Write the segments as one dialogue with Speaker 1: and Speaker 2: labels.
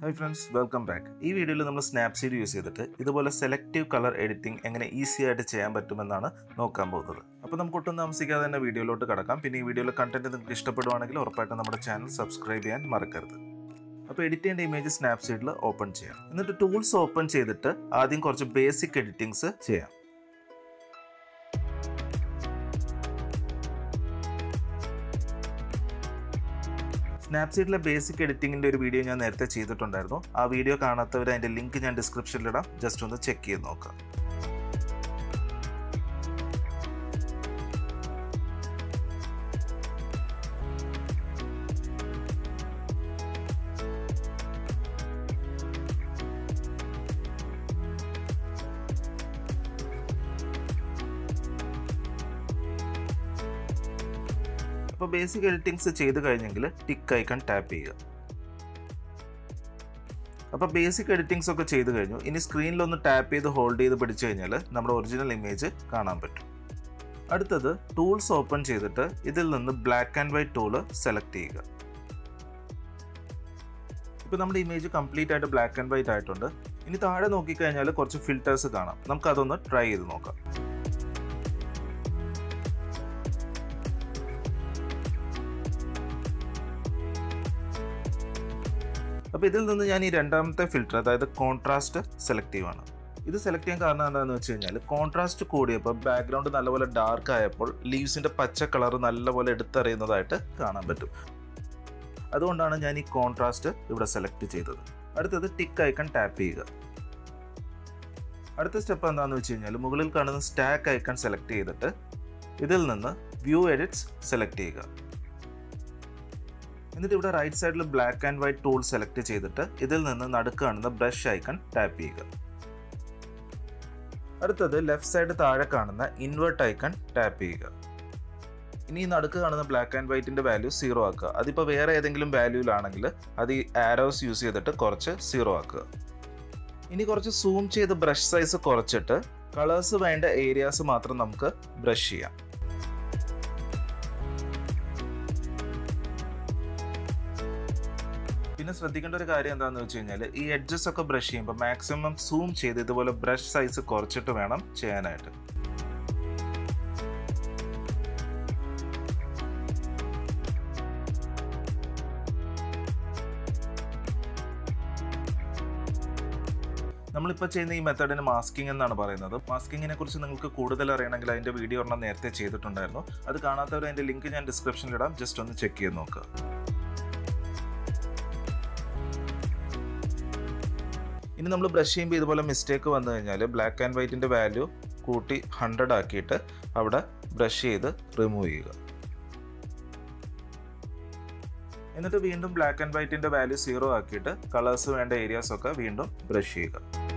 Speaker 1: hi friends welcome back ഈ വീഡിയോയിൽ നമ്മൾ സ്നാപ്സീഡ് യൂസ് ചെയ്തിട്ട് ഇതുപോലെ സെലക്റ്റീവ് കളർ എഡിറ്റിംഗ് എങ്ങനെ ഈസി ആയിട്ട് ചെയ്യാൻ പറ്റുമെന്നാണ് നോക്കാൻ പോകുന്നത് അപ്പോൾ നമുക്ക് ഒട്ടും താമസിക്കാതെ തന്നെ വീഡിയോയിലോട്ട് കടക്കാം പിന്നെ ഈ വീഡിയോയിലെ കണ്ടന്റ് നിങ്ങൾക്ക് ഇഷ്ടപ്പെടുവാണെങ്കിൽ ഉറപ്പായിട്ടും നമ്മുടെ ചാനൽ സബ്സ്ക്രൈബ് ചെയ്യാൻ മറക്കരുത് അപ്പോൾ എഡിറ്റ് ചെയ്യേണ്ട ഇമേജ് സ്നാപ്സീഡിൽ ഓപ്പൺ ചെയ്യാം എന്നിട്ട് ടൂൾസ് ഓപ്പൺ ചെയ്തിട്ട് ആദ്യം കുറച്ച് ബേസിക് എഡിറ്റിങ്സ് ചെയ്യാം സ്നാപ്സീഡിലെ ബേസിക് എഡിറ്റിംഗിന്റെ ഒരു വീഡിയോ ഞാൻ നേരത്തെ ചെയ്തിട്ടുണ്ടായിരുന്നു ആ വീഡിയോ കാണാത്തവർ അതിന്റെ ലിങ്ക് ഞാൻ ഡിസ്ക്രിപ്ഷനിലിടാം ജസ്റ്റ് ഒന്ന് ചെക്ക് ചെയ്ത് നോക്കാം അപ്പോൾ ബേസിക് എഡിറ്റിങ്സ് ചെയ്ത് കഴിഞ്ഞെങ്കിൽ ടിക്ക് ഐക്കൺ ടാപ്പ് ചെയ്യുക അപ്പോൾ ബേസിക് എഡിറ്റിങ്സ് ഒക്കെ ചെയ്ത് കഴിഞ്ഞു ഇനി സ്ക്രീനിലൊന്ന് ടാപ്പ് ചെയ്ത് ഹോൾഡ് ചെയ്ത് പിടിച്ചു കഴിഞ്ഞാൽ നമ്മുടെ ഒറിജിനൽ ഇമേജ് കാണാൻ പറ്റും അടുത്തത് ടൂൾസ് ഓപ്പൺ ചെയ്തിട്ട് ഇതിൽ നിന്ന് black and white tool select ചെയ്യുക ഇപ്പോൾ നമ്മുടെ ഇമേജ് കംപ്ലീറ്റ് ആയിട്ട് ബ്ലാക്ക് ആൻഡ് വൈറ്റ് ആയിട്ടുണ്ട് ഇനി താഴെ നോക്കിക്കഴിഞ്ഞാൽ കുറച്ച് ഫിൽറ്റേഴ്സ് കാണാം നമുക്ക് അതൊന്ന് ട്രൈ ചെയ്ത് നോക്കാം അപ്പോൾ ഇതിൽ നിന്ന് ഞാൻ ഈ രണ്ടാമത്തെ ഫിൽറ്റർ അതായത് കോൺട്രാസ്റ്റ് സെലക്റ്റീവ് ആണ് ഇത് സെലക്ട് ചെയ്യാൻ കാരണം എന്താണെന്ന് വെച്ച് കഴിഞ്ഞാൽ കോൺട്രാസ്റ്റ് കൂടിയപ്പോൾ ബാക്ക്ഗ്രൗണ്ട് നല്ലപോലെ ഡാർക്ക് ആയപ്പോൾ ലീവ്സിന്റെ പച്ച കളർ നല്ലപോലെ എടുത്തറിയുന്നതായിട്ട് കാണാൻ പറ്റും അതുകൊണ്ടാണ് ഞാൻ ഈ കോൺട്രാസ്റ്റ് ഇവിടെ സെലക്ട് ചെയ്തത് അടുത്തത് ടിക്ക് ഐക്കൺ ടാപ്പ് ചെയ്യുക അടുത്ത സ്റ്റെപ്പ് എന്താണെന്ന് വെച്ച് കഴിഞ്ഞാൽ മുകളിൽ കാണുന്ന സ്റ്റാക്ക് ഐക്കൺ സെലക്ട് ചെയ്തിട്ട് ഇതിൽ നിന്ന് വ്യൂ എഡിറ്റ്സ് സെലക്ട് ചെയ്യുക എന്നിട്ട് ഇവിടെ റൈറ്റ് സൈഡിൽ black and white tool select ചെയ്തിട്ട് ഇതിൽ നിന്ന് നടുക്ക് കാണുന്ന ബ്രഷ് ഐക്കൺ ടാപ്പ് ചെയ്യുക അടുത്തത് ലെഫ്റ്റ് സൈഡ് താഴെ കാണുന്ന ഇൻവേർട്ട് ഐക്കൺ ടാപ്പ് ചെയ്യുക ഇനി ഈ നടുക്ക് കാണുന്ന ബ്ലാക്ക് ആൻഡ് വൈറ്റിന്റെ വാല്യൂ സീറോ ആക്കുക അതിപ്പോൾ വേറെ ഏതെങ്കിലും വാല്യൂലാണെങ്കിൽ അത് ഈ ആരോസ് യൂസ് ചെയ്തിട്ട് കുറച്ച് സീറോ ആക്കുക ഇനി കുറച്ച് സൂം ചെയ്ത് ബ്രഷ് സൈസ് കുറച്ചിട്ട് കളേഴ്സ് വേണ്ട ഏരിയാസ് മാത്രം നമുക്ക് ബ്രഷ് ചെയ്യാം പിന്നെ ശ്രദ്ധിക്കേണ്ട ഒരു കാര്യം എന്താണെന്ന് വെച്ച് കഴിഞ്ഞാൽ ഈ എഡ്ജസ് ഒക്കെ ബ്രഷ് ചെയ്യുമ്പോൾ മാക്സിമം സൂം ചെയ്ത് ഇതുപോലെ ബ്രഷ് സൈസ് കുറച്ചിട്ട് വേണം ചെയ്യാനായിട്ട് നമ്മളിപ്പോൾ ചെയ്യുന്ന ഈ മെത്തഡിന് മാസ്കിംഗ് എന്നാണ് പറയുന്നത് മാസ്കിങ്ങിനെ കുറിച്ച് നിങ്ങൾക്ക് കൂടുതൽ അറിയണമെങ്കിൽ അതിൻ്റെ വീഡിയോ ഒരെണ്ണം നേരത്തെ ചെയ്തിട്ടുണ്ടായിരുന്നു അത് കാണാത്തവർ അതിൻ്റെ ലിങ്ക് ഞാൻ ഡിസ്ക്രിപ്ഷനിൽ ഇടാം ജസ്റ്റ് ഒന്ന് ചെക്ക് ചെയ്ത് നോക്കുക ഇനി നമ്മൾ ബ്രഷ് ചെയ്യുമ്പോൾ ഇതുപോലെ മിസ്റ്റേക്ക് വന്നു കഴിഞ്ഞാൽ ബ്ലാക്ക് ആൻഡ് വൈറ്റിൻ്റെ വാല്യൂ കൂട്ടി ഹൺഡ്രഡ് ആക്കിയിട്ട് അവിടെ ബ്രഷ് ചെയ്ത് റിമൂവ് ചെയ്യുക എന്നിട്ട് വീണ്ടും ബ്ലാക്ക് ആൻഡ് വൈറ്റിൻ്റെ വാല്യൂ സീറോ ആക്കിയിട്ട് കളേഴ്സ് വേണ്ട ഏരിയാസ് ഒക്കെ വീണ്ടും ബ്രഷ് ചെയ്യുക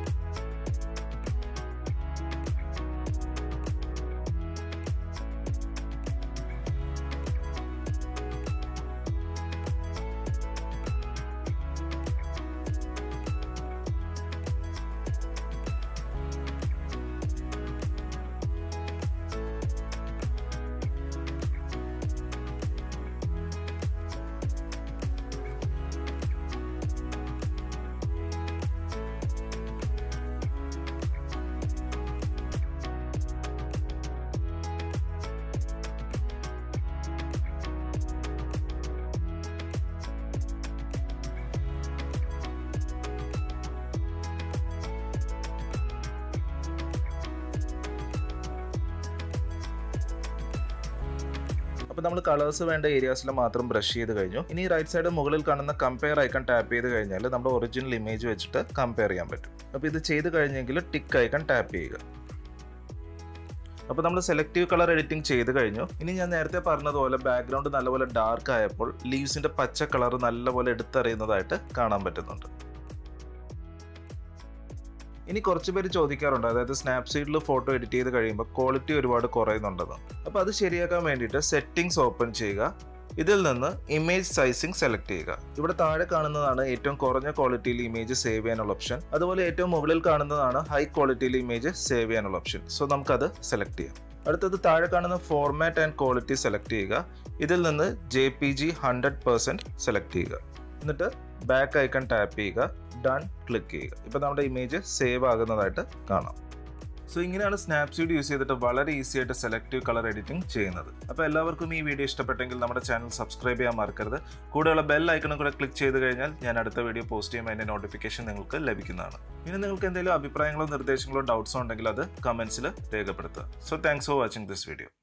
Speaker 1: അപ്പോൾ നമ്മൾ കളേഴ്സ് വേണ്ട ഏരിയാസിൽ മാത്രം ബ്രഷ് ചെയ്ത് കഴിഞ്ഞു ഇനി റൈറ്റ് സൈഡ് മുകളിൽ കാണുന്ന കമ്പയർ ഐക്കൺ ടാപ്പ് ചെയ്ത് കഴിഞ്ഞാൽ നമ്മുടെ ഒറിജിനൽ ഇമേജ് വെച്ചിട്ട് കമ്പയർ ചെയ്യാൻ പറ്റും അപ്പോൾ ഇത് ചെയ്ത് കഴിഞ്ഞെങ്കിൽ ടിക്ക് ഐക്കൺ ടാപ്പ് ചെയ്യുക അപ്പോൾ നമ്മൾ സെലക്റ്റീവ് കളർ എഡിറ്റിംഗ് ചെയ്ത് കഴിഞ്ഞു ഇനി ഞാൻ നേരത്തെ പറഞ്ഞതുപോലെ ബാക്ക്ഗ്രൗണ്ട് നല്ലപോലെ ഡാർക്ക് ആയപ്പോൾ ലീവ്സിന്റെ പച്ച കളർ നല്ലപോലെ എടുത്തറിയുന്നതായിട്ട് കാണാൻ പറ്റുന്നുണ്ട് ഇനി കുറച്ച് പേര് ചോദിക്കാറുണ്ട് അതായത് സ്നാപ്സീഡിൽ ഫോട്ടോ എഡിറ്റ് ചെയ്ത് കഴിയുമ്പോൾ ക്വാളിറ്റി ഒരുപാട് കുറയുന്നുണ്ടെന്ന് അപ്പോൾ അത് ശരിയാക്കാൻ വേണ്ടിയിട്ട് സെറ്റിംഗ്സ് ഓപ്പൺ ചെയ്യുക ഇതിൽ നിന്ന് ഇമേജ് സൈസിങ് സെലക്ട് ചെയ്യുക ഇവിടെ താഴെ കാണുന്നതാണ് ഏറ്റവും കുറഞ്ഞ ക്വാളിറ്റിയിൽ ഇമേജ് സേവ് ചെയ്യാനുള്ള ഓപ്ഷൻ അതുപോലെ ഏറ്റവും മുകളിൽ കാണുന്നതാണ് ഹൈ ക്വാളിറ്റിയിൽ ഇമേജ് സേവ് ചെയ്യാനുള്ള ഓപ്ഷൻ സോ നമുക്കത് സെലക്ട് ചെയ്യാം അടുത്തത് താഴെ കാണുന്ന ഫോർമാറ്റ് ആൻഡ് ക്വാളിറ്റി സെലക്ട് ചെയ്യുക ഇതിൽ നിന്ന് J P G hundred percent select ചെയ്യുക എന്നിട്ട് ബാക്ക് ഐക്കൺ ടാപ്പ് ചെയ്യുക ഡൺ ക്ലിക്ക് ചെയ്യുക ഇപ്പോൾ നമ്മുടെ ഇമേജ് സേവ് ആകുന്നതായിട്ട് കാണാം സോ ഇങ്ങനെയാണ് സ്നാപ്സീഡ് യൂസ് ചെയ്തിട്ട് വളരെ ഈസി ആയിട്ട് സെലക്റ്റീവ് കളർ എഡിറ്റിംഗ് ചെയ്യുന്നത് അപ്പോൾ എല്ലാവർക്കും ഈ വീഡിയോ ഇഷ്ടപ്പെട്ടെങ്കിൽ നമ്മുടെ ചാനൽ സബ്സ്ക്രൈബ് ചെയ്യാൻ മറക്കരുത് കൂടെയുള്ള ബെൽ ഐക്കണും കൂടെ ക്ലിക്ക് ചെയ്ത് കഴിഞ്ഞാൽ ഞാൻ അടുത്ത വീഡിയോ പോസ്റ്റ് ചെയ്യുമ്പോൾ അതിൻ്റെ നോട്ടിഫിക്കേഷൻ നിങ്ങൾക്ക് ലഭിക്കുന്നതാണ് ഇനി നിങ്ങൾക്ക് എന്തെങ്കിലും അഭിപ്രായങ്ങളോ നിർദ്ദേശങ്ങളോ ഡൗട്ട്സോ ഉണ്ടെങ്കിൽ അത് കമൻസിൽ രേഖപ്പെടുത്തുക so thanks for watching this video